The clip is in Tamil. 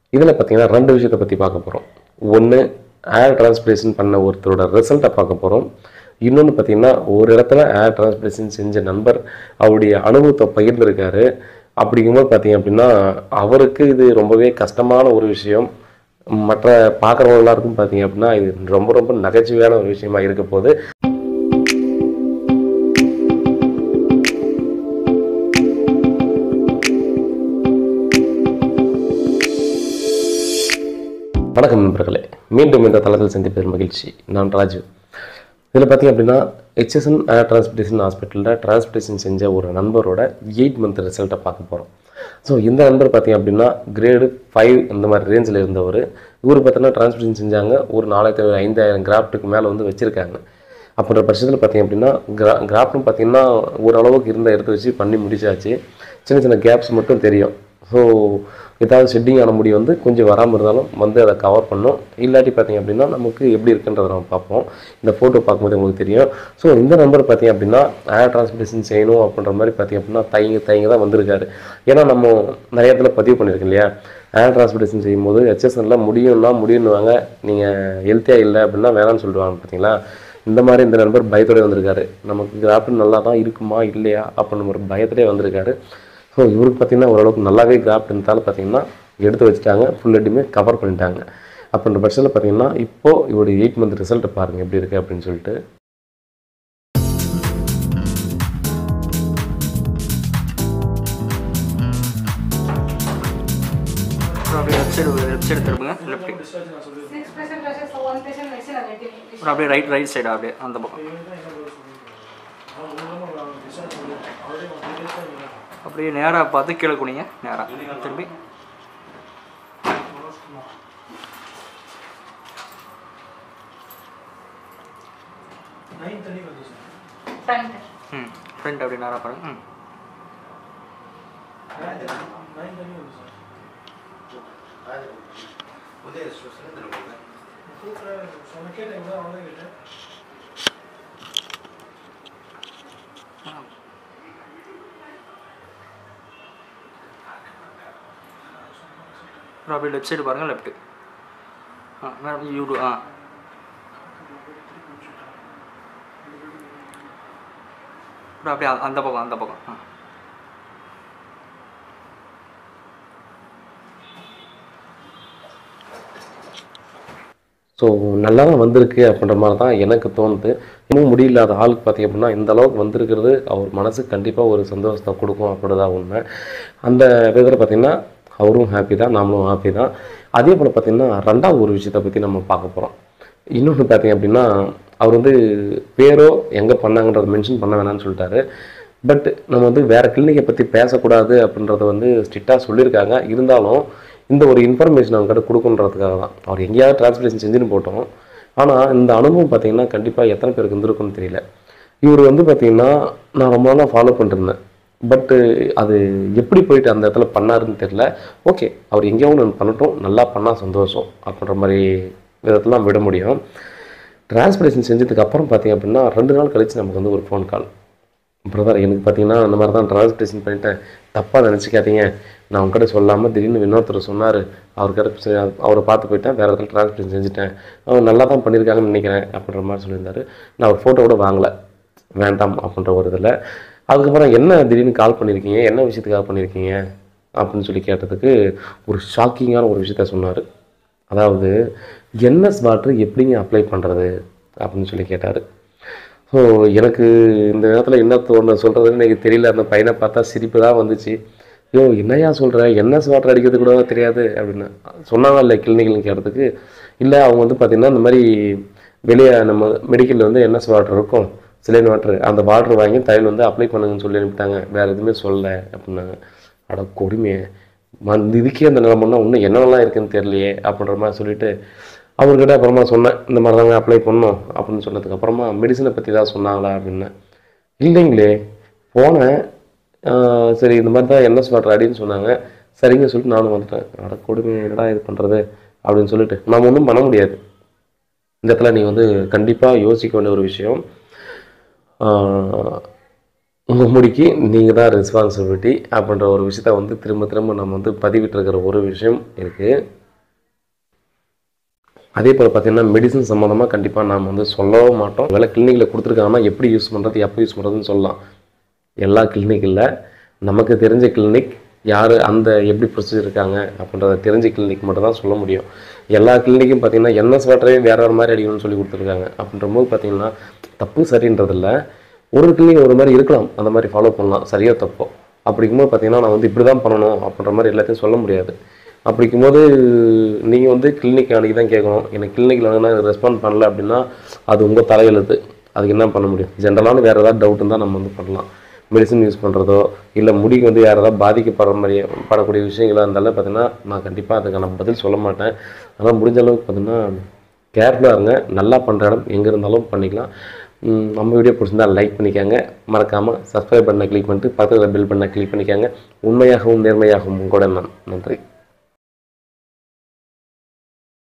இதில் பார்த்தீங்கன்னா ரெண்டு விஷயத்தை பற்றி பார்க்க போகிறோம் ஒன்று ஏர் டிரான்ஸ்பிரேஷன் பண்ண ஒருத்தரோட ரிசல்ட்டை பார்க்க போகிறோம் இன்னொன்று பார்த்தீங்கன்னா ஒரு இடத்துல ஏர் டிரான்ஸ்பிரேஷன் செஞ்ச நண்பர் அவருடைய அனுபவத்தை பகிர்ந்திருக்காரு அப்படிங்கும்போது பார்த்தீங்க அப்படின்னா அவருக்கு இது ரொம்பவே கஷ்டமான ஒரு விஷயம் மற்ற பார்க்குறவங்க எல்லாருக்கும் பார்த்தீங்க அப்படின்னா இது ரொம்ப ரொம்ப நகைச்சுவையான ஒரு விஷயமா இருக்க போது வணக்கம் நண்பர்களே மீண்டும் இந்த தளத்தில் சந்திப்பதில் மகிழ்ச்சி நான் ராஜு இதில் பார்த்தீங்க அப்படின்னா ஹெச்எஸ்என் ஏர் டிரான்ஸ்பிரேஷன் ஹாஸ்பிட்டலில் டிரான்ஸ்பிரேஷன் செஞ்ச ஒரு நண்பரோட எயிட் மந்த் ரிசல்ட்டை பார்க்க போகிறோம் ஸோ இந்த நண்பர் பார்த்தீங்க அப்படின்னா கிரேடு ஃபைவ் இந்த மாதிரி ரேஞ்சில் இருந்தவர் இவர் பார்த்தீங்கன்னா டிரான்ஸ்பிரேஷன் செஞ்சாங்க ஒரு நாலாயிரத்தி ஐந்தாயிரம் கிராஃப்ட்டுக்கு மேலே வந்து வச்சுருக்காங்க அப்படின்ற பட்சத்தில் பார்த்தீங்க அப்படின்னா கிரா கிராஃப்ட்னு பார்த்தீங்கன்னா ஓரளவுக்கு இருந்த எடுத்து வச்சு பண்ணி முடிச்சாச்சு சின்ன சின்ன கேப்ஸ் மட்டும் தெரியும் ஸோ ஏதாவது ஷெட்டிங் ஆன முடி வந்து கொஞ்சம் வராமல் இருந்தாலும் வந்து அதை கவர் பண்ணும் இல்லாட்டி பார்த்தீங்க அப்படின்னா நமக்கு எப்படி இருக்குன்றதை நம்ம பார்ப்போம் இந்த ஃபோட்டோ பார்க்கும்போது உங்களுக்கு தெரியும் ஸோ இந்த நம்பர் பார்த்தீங்க அப்படின்னா ஏர் டிரான்ஸ்பிரேஷன் செய்யணும் அப்படின்ற மாதிரி பார்த்தீங்க அப்படின்னா தயங்க தயங்க தான் வந்திருக்காரு ஏன்னா நம்ம நிறைய இடத்துல பதிவு பண்ணியிருக்கோம் இல்லையா ஏர் டிரான்ஸ்பிரேஷன் செய்யும்போது ஹெச்எஸ்என்ல முடியும்னா முடியும்னுவாங்க நீங்கள் ஹெல்த்தியாக இல்லை அப்படின்னா வேணாம்னு சொல்லிடுவாங்க பார்த்தீங்களா இந்த மாதிரி இந்த நண்பர் பயத்தோடய வந்திருக்காரு நமக்கு கிராஃப்ட் நல்லா தான் இருக்குமா இல்லையா அப்படின்னு ஒரு பயத்திலே வந்திருக்காரு ஸோ இவருக்கு பார்த்தீங்கன்னா ஓரளவுக்கு நல்லாவே கிராஃப்ட் இருந்தாலும் பார்த்தீங்கன்னா எடுத்து வச்சுட்டாங்க ஃபுல் ஹெட்டுமே கவர் பண்ணிட்டாங்க அப்படின்ற பட்சத்தில் பார்த்தீங்கன்னா இப்போது இவருடைய எயிட் மந்த் ரிசல்ட்டை பாருங்கள் எப்படி இருக்குது அப்படின்னு சொல்லிட்டு அப்புறம் அப்படியே லெஃப்ட் சைடு லெஃப்ட் சைடு திருப்புங்க left six percent rushes one patient medicine awaiting அப்புறம் அப்படியே ரைட் ரைட் சைடு அப்படியே அந்த பக்கம் அப்படியே நேராக பார்த்து கீழே குனிங்க நேராக திரும்பி ஃப்ரண்ட் ம் ஃப்ரண்ட் அப்படியே நேராக பாருங்க ம் அப்புறம் அப்படியே லெஃப்ட் சைடு பாருங்கள் லெஃப்ட்டு ஆ மேடம் யூடு ஆ அப்புறம் அப்படியே அந்த- அந்த பக்கம் அந்த பக்கம் ஆ ஸோ நல்லா தான் வந்திருக்கு அப்படின்ற மாதிரி தான் எனக்கு தோணுது இன்னும் முடியலாத ஆளுக்கு பார்த்தீங்க அப்படின்னா இந்த அளவுக்கு வந்திருக்கிறது அவர் மனசுக்கு கண்டிப்பாக ஒரு சந்தோஷத்தை கொடுக்கும் அப்படிதான் உண்மை அந்த விதத்தில் பார்த்தீங்கன்னா அவரும் ஹாப்பி தான் நாமளும் ஹாப்பி தான் அதே போல் பார்த்தீங்கன்னா ரெண்டாவது ஒரு விஷயத்தை பற்றி நம்ம பார்க்க போகிறோம் இன்னொன்று பார்த்தீங்க அப்படின்னா அவர் வந்து பேரோ எங்கே பண்ணாங்கன்றத மென்ஷன் பண்ண வேணாம்னு சொல்லிட்டாரு பட் நம்ம வந்து வேறு கிளினிக்கை பற்றி பேசக்கூடாது அப்படின்றத வந்து ஸ்ட்ரிக்டாக சொல்லியிருக்காங்க இருந்தாலும் இந்த ஒரு இன்ஃபர்மேஷன் அவங்ககிட்ட கொடுக்குன்றதுக்காக தான் அவர் எங்கேயாவது டிரான்ஸ்லேஷன் செஞ்சுன்னு போட்டோம் ஆனால் இந்த அனுபவம் பார்த்தீங்கன்னா கண்டிப்பாக எத்தனை பேருக்கு இருந்திருக்கும்னு தெரியல இவர் வந்து பார்த்தீங்கன்னா நான் ரொம்ப நாளாக ஃபாலோ பண்ணிருந்தேன் பட்டு அது எப்படி போயிட்டு அந்த இடத்துல பண்ணாருன்னு தெரியல ஓகே அவர் எங்கேயோ ஒன்று பண்ணட்டும் நல்லா பண்ணால் சந்தோஷம் அப்படின்ற மாதிரி விதத்தெல்லாம் விட முடியும் டிரான்ஸ்பிரேஷன் செஞ்சதுக்கு அப்புறம் பார்த்தீங்க அப்படின்னா ரெண்டு நாள் கழிச்சு நமக்கு வந்து ஒரு ஃபோன் கால் பிரதர் எனக்கு பார்த்தீங்கன்னா அந்த மாதிரி தான் டிரான்ஸ்பிரேஷன் பண்ணிட்டேன் தப்பாக நினச்சிக்காதீங்க நான் உங்ககிட்ட சொல்லாமல் திடீர்னு இன்னொருத்தர் சொன்னார் அவர்கிட்ட சரி, அவரை பார்த்து போயிட்டேன் வேறு இடத்துல டிரான்ஸ்பிரேஷன் செஞ்சுட்டேன் அவங்க நல்லா தான் பண்ணியிருக்காங்கன்னு நினைக்கிறேன் அப்படின்ற மாதிரி சொல்லியிருந்தாரு நான் ஒரு ஃபோட்டோ கூட வாங்கலை வேண்டாம் அப்படின்ற ஒரு இதில் அதுக்கப்புறம் என்ன திடீர்னு கால் பண்ணியிருக்கீங்க என்ன விஷயத்துக்காக பண்ணியிருக்கீங்க அப்படின்னு சொல்லி கேட்டதுக்கு ஒரு ஷாக்கிங்கான ஒரு விஷயத்த சொன்னார் அதாவது என்எஸ் வாட்டர் எப்படிங்க அப்ளை பண்ணுறது அப்படின்னு சொல்லி கேட்டார் ஸோ எனக்கு இந்த நேரத்தில் என்ன தோணு சொல்கிறதுன்னு எனக்கு தெரியல அந்த பையனை பார்த்தா சிரிப்பு தான் வந்துச்சு ஐயோ என்னையா சொல்கிற என்எஸ் வாட்டர் அடிக்கிறது கூட தெரியாது அப்படின்னு சொன்னாங்க இல்லை கிளினிக்னு கேட்டதுக்கு இல்லை அவங்க வந்து பார்த்திங்கன்னா இந்த மாதிரி வெளியே நம்ம மெடிக்கலில் வந்து என்எஸ் வாட்டர் இருக்கும் சிலைன் வாட்டர் அந்த வாட்டர் வாங்கி தலையில் வந்து அப்ளை பண்ணுங்கன்னு சொல்லி அனுப்பிட்டாங்க வேறு எதுவுமே சொல்லலை அப்படின்னாங்க அட கொடுமையே மந்த இதுக்கே அந்த நிலமன்னா இன்னும் என்னென்னலாம் இருக்குன்னு தெரியலையே அப்படின்ற மாதிரி சொல்லிட்டு அவர்கிட்ட அப்புறமா சொன்னேன் இந்த மாதிரி தாங்க அப்ளை பண்ணோம் அப்படின்னு சொன்னதுக்கு அப்புறமா மெடிசனை பற்றி தான் சொன்னாங்களா அப்படின்னேன் இல்லைங்களே போனேன் ஆஹ் சரி இந்த மாதிரி தான் என்எஸ் வாட்டர் அடின்னு சொன்னாங்க சரிங்க சொல்லிட்டு நானும் வந்துட்டேன் அட கொடுமை என்னடா இது பண்ணுறது அப்படின்னு சொல்லிட்டு நாம் ஒன்றும் பண்ண முடியாது இந்த இடத்துல நீ வந்து கண்டிப்பாக யோசிக்க வேண்டிய ஒரு விஷயம் உங்கள் முடிக்கு நீங்கள் தான் ரெஸ்பான்சிபிலிட்டி அப்படின்ற ஒரு விஷயத்த வந்து திரும்ப திரும்ப நம்ம வந்து பதிவிட்டிருக்கிற ஒரு விஷயம் இருக்குது அதே போல் பார்த்தீங்கன்னா மெடிசன் சம்மந்தமாக கண்டிப்பாக நாம் வந்து சொல்லவும் மாட்டோம் வேலை கிளினிக்கில் கொடுத்துருக்காங்கன்னா எப்படி யூஸ் பண்ணுறது எப்போ யூஸ் பண்ணுறதுன்னு சொல்லலாம் எல்லா கிளினிக் இல்லை நமக்கு தெரிஞ்ச கிளினிக் யார் அந்த எப்படி ப்ரொசீஜர் இருக்காங்க அப்படின்றத தெரிஞ்ச கிளினிக் மட்டும் தான் சொல்ல முடியும் எல்லா கிளினிக்கும் பார்த்தீங்கன்னா என்எஸ் வாட்டரே வேறு வேறு மாதிரி அடிக்கணும்னு சொல்லி கொடுத்துருக்காங்க அப்படின்ற போது பார்த்தீங்கன்னா தப்பு சரின்றதில்ல ஒரு கிளினிக் ஒரு மாதிரி இருக்கலாம் அந்த மாதிரி ஃபாலோ பண்ணலாம் சரியா தப்போ அப்படிங்கும்போது பார்த்தீங்கன்னா நான் வந்து இப்படி தான் பண்ணணும் அப்படின்ற மாதிரி எல்லாத்தையும் சொல்ல முடியாது அப்படிங்கும்போது நீங்கள் வந்து கிளினிக் அன்றைக்கி தான் கேட்கணும் எனக்கு கிளினிக்கில் வந்து ரெஸ்பாண்ட் பண்ணல அப்படின்னா அது உங்கள் தலையெழுத்து அதுக்கு என்ன பண்ண முடியும் ஜென்ரலான வேறு ஏதாவது டவுட் இருந்தால் நம்ம வந்து பண்ணலாம் மெடிசன் யூஸ் பண்ணுறதோ இல்லை முடிக்கு வந்து யார் ஏதாவது பாதிக்கப்படுற மாதிரி படக்கூடிய விஷயங்களாக இருந்தாலும் பார்த்தீங்கன்னா நான் கண்டிப்பாக அதுக்கான பதில் சொல்ல மாட்டேன் ஆனால் முடிஞ்ச அளவுக்கு பார்த்தீங்கன்னா கேர்ஃபுல்லாக இருங்க நல்லா பண்ணுற இடம் எங்கே இருந்தாலும் பண்ணிக்கலாம் உம், நம்ம வீடியோ பிடிச்சிருந்தா லைக் பண்ணிக்கோங்க மறக்காமல் சப்ஸ்கிரைப் பண்ண கிளிக் பண்ணிட்டு பக்கத்தில் பெல் பண்ண கிளிக் பண்ணிக்கோங்க உண்மையாகவும் நேர்மையாகவும் உங்களோட நான் நன்றி